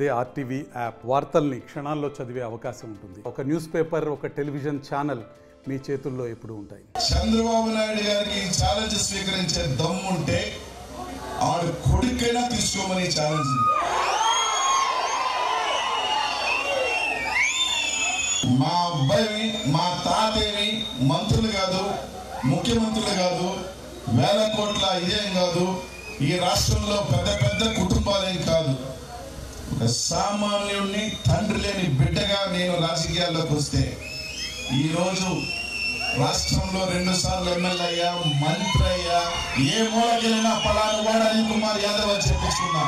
అదే RTV app వార్తల్ని క్షణాల్లో చదివే అవకాశం ఉంటుంది ఒక న్యూస్ పేపర్ ఒక టెలివిజన్ ఛానల్ మీ చేతుల్లో ఎప్పుడూ ఉంటాయి చంద్రబాబు నాయుడు గారికి ఈ ఛాలెంజ్ స్వీకరించే దమ్ముంటే ఆడు కొడుకైనా తీసుకోమని ఛాలెంజ్ మా అబ్బాయి మా తాతేమి మంత్రులు కాదు ముఖ్యమంత్రులు కాదు వేల కోట్ల ఇదేం కాదు ఈ రాష్ట్రంలో పెద్ద పెద్ద కుటుంబాలేం కాదు ఒక సామాన్యుడిని తండ్రి లేని బిడ్డగా నేను రాజకీయాల్లోకి వస్తే ఈరోజు రాష్ట్రంలో రెండు సార్లు ఎమ్మెల్యే అయ్యా మంత్రి అయ్యా ఏ మూలకెళ్ళినా పలాను వాడు అనిల్ కుమార్ యాదవ్ అని చెప్పించుకున్నా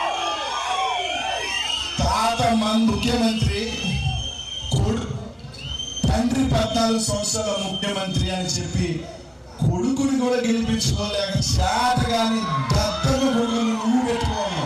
తాత మన ముఖ్యమంత్రి కొడు తండ్రి పద్నాలుగు సంవత్సరాల ముఖ్యమంత్రి అని చెప్పి కొడుకుని కూడా గెలిపించుకోలేక చేత కానీ దత్తమ కొడుకుని నువ్వు పెట్టుకోవాలి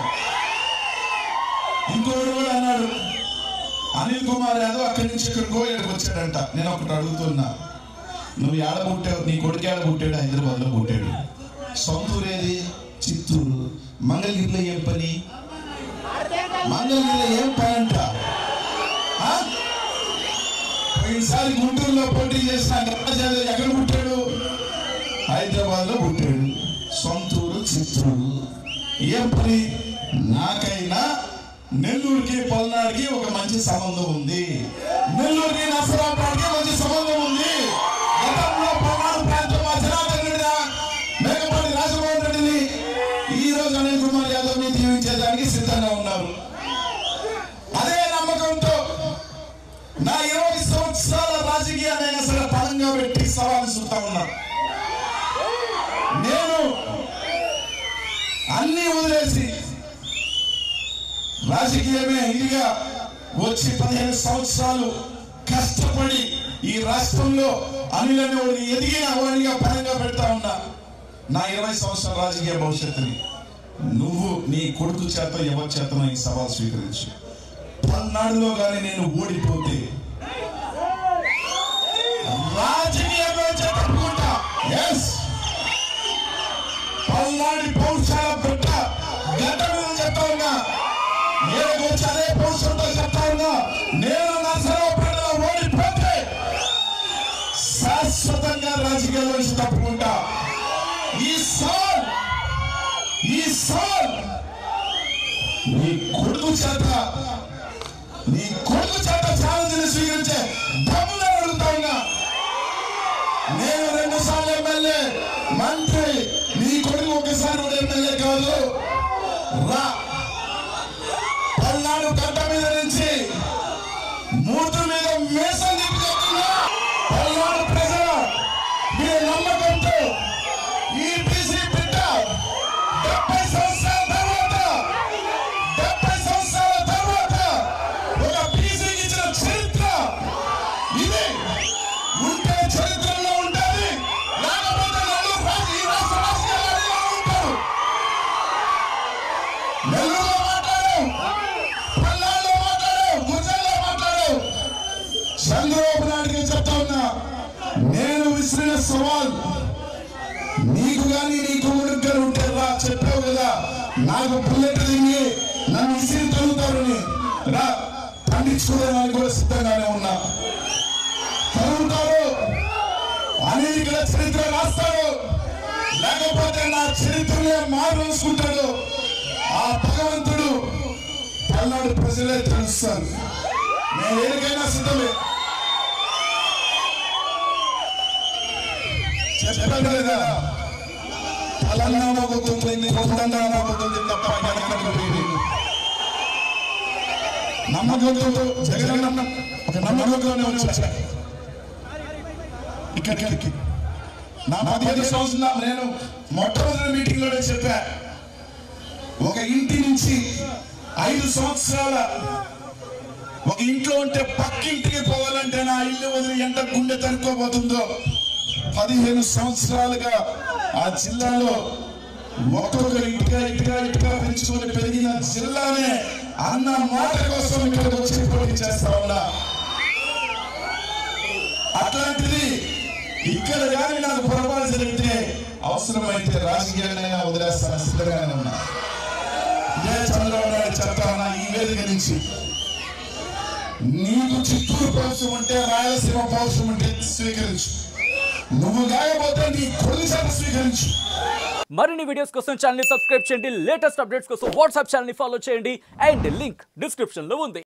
ఇంకోడు కూడా అన్నాడు అనిల్ కుమార్ యాదవ్ అక్కడి నుంచి ఇక్కడికో ఇక్కడికి వచ్చాడంట నేను ఒకటి అడుగుతున్నా నువ్వు ఏడ పుట్టావు నీ కొడుకు ఏడ పుట్టాడు హైదరాబాద్ లో పుట్టాడు సొంతూరు ఏది చిత్తూరు మంగళగిరిలో ఏం పని మంగళగిరిలో ఏం పని అంట ఆ? పోయినసారి గుంటూరులో పోటీ చేసిన గణరాజు ఎక్కడ పుట్టాడు హైదరాబాద్ లో పుట్టాడు సొంతూరు చిత్తూరు ఏం పని నాకైనా నెల్లూరుకి పల్నాడుకి ఒక మంచి సంబంధం ఉంది నెల్లూరుకి నసరాపేటకి మంచి సంబంధం ఉంది గతంలో పల్నాడు ప్రాంతం మా జనార్దన్ రెడ్డి మేకపాటి రాజమోహన్ రెడ్డిని ఈ రోజు అనిల్ కుమార్ యాదవ్ ని దీవించేదానికి సిద్ధంగా ఉన్నారు అదే నమ్మకంతో నా ఇరవై సంవత్సరాల రాజకీయాన్ని అసలు పరంగా పెట్టి సవాలు చూస్తా ఉన్నా నేను అన్ని వదిలేసి రాజకీయమే ఇదిగా వచ్చి పదిహేను సంవత్సరాలు కష్టపడి ఈ రాష్ట్రంలో అనిలని వాడిని ఎదిగిన వాడిగా పరంగా పెడతా ఉన్నా నా ఇరవై సంవత్సరాల రాజకీయ భవిష్యత్తుని నువ్వు నీ కొడుకు చేత ఎవరి చేతనో ఈ సవాల్ స్వీకరించు పల్నాడులో కానీ నేను ఓడిపోతే రాజకీయంగా చెప్పుకుంటా ఎస్ పల్నాడి పౌరుషాల బిడ్డ గడ్డ మీద చెప్తా ఉన్నా నేను వచ్చి అదే పౌరుషంతో చెప్తా ఉన్నా నేను నరసరావుపేటలో ఓడిపోతే శాశ్వతంగా రాజకీయాల నుంచి తప్పుకుంటా ఈ సాల్ ఈ సాల్ నీ కొడుకు చేత నీ కొడుకు చేత ఛాలెంజ్ స్వీకరించే దమ్ముగా అడుగుతా ఉన్నా నేను రెండు సార్లు ఎమ్మెల్యే మంత్రి నీ కొడుకు ఒకసారి కూడా ఎమ్మెల్యే కాదు రా పల్నాడు గడ్డ మీద నుంచి మూతు మీద మేసం తిప్పి చెప్తున్నా పల్నాడు ప్రజల మీ నమ్మకంతో ఈ బీసీ బిడ్డ డెబ్బై సంవత్సరాల తర్వాత డెబ్బై సంవత్సరాల తర్వాత ఒక బీసీకి ఇచ్చిన చరిత్ర ఇది ఉంటే చరిత్రలో ఉండాలి లేకపోతే నెల్లూరు రాజు ఈ రాష్ట్ర రాజకీయాల్లో ఉంటారు నెల్లూరులో మాట్లాడు పల్నాడులో మాట్లాడు గుజరాత్లో మాట్లాడు చంద్రబాబు నాయుడుకి చెప్తా ఉన్నా నేను విసిరిన సవాల్ నీకు కానీ నీ కొడుకు గారు ఉంటే రా చెప్పావు కదా నాకు బుల్లెట్ దిగి నన్ను విసిరి తరుగుతారని రా పండించుకోవడానికి కూడా సిద్ధంగానే ఉన్నా తరుగుతారు అనిల్ ఇక్కడ చరిత్ర రాస్తాడు లేకపోతే నా చరిత్రనే మారుసుకుంటాడు ఆ భగవంతుడు పల్నాడు ప్రజలే తెలుస్తారు నేను ఏరికైనా సిద్ధమే చెప్పాను కదా పలానా మొగ్గుతుంది కొండంగా మొగ్గుతుంది తప్ప వెనకకు పోయింది. నమ్మకంతో జగన్ ఒక నమ్మకంతోనే వచ్చా ఇక్కడికి నా పదిహేను సంవత్సరాలు నేను మొట్టమొదటి మీటింగ్ లోనే చెప్పా ఒక ఇంటి నుంచి ఐదు సంవత్సరాల ఒక ఇంట్లో ఉంటే పక్కింటికి పోవాలంటే నా ఇల్లు వదిలి ఎంత గుండె తనుకోబోతుందో పదిహేను సంవత్సరాలుగా ఆ జిల్లాలో ఒక్కొక్క ఇంటిగా ఇంటిగా ఇంటిగా పెంచుకొని పెరిగిన జిల్లానే అన్న మాట కోసం ఇక్కడికి వచ్చి పోటీ చేస్తా ఉన్నా అట్లాంటిది ఇక్కడ కానీ నాకు పొరపాటు జరిగితే అవసరమైతే రాజకీయంగా వదిలేస్తాను సిద్ధంగానే ఉన్నా అదే చంద్రబాబు నాయుడు చెప్తానా ఈ వేదిక నుంచి నీకు చిత్తూరు పౌరుషం ఉంటే రాయలసీమ పౌరుషం ఉంటే స్వీకరించు నువ్వు కాకపోతే నీ కొడుకు చేత స్వీకరించు మరిన్ని వీడియోస్ కోసం ఛానల్ ని సబ్స్క్రైబ్ చేయండి లేటెస్ట్ అప్డేట్స్ కోసం వాట్సాప్ ఛానల్ ని ఫాలో చేయండి అండ్ లింక్ డిస్క్రిప్షన్ లో ఉంది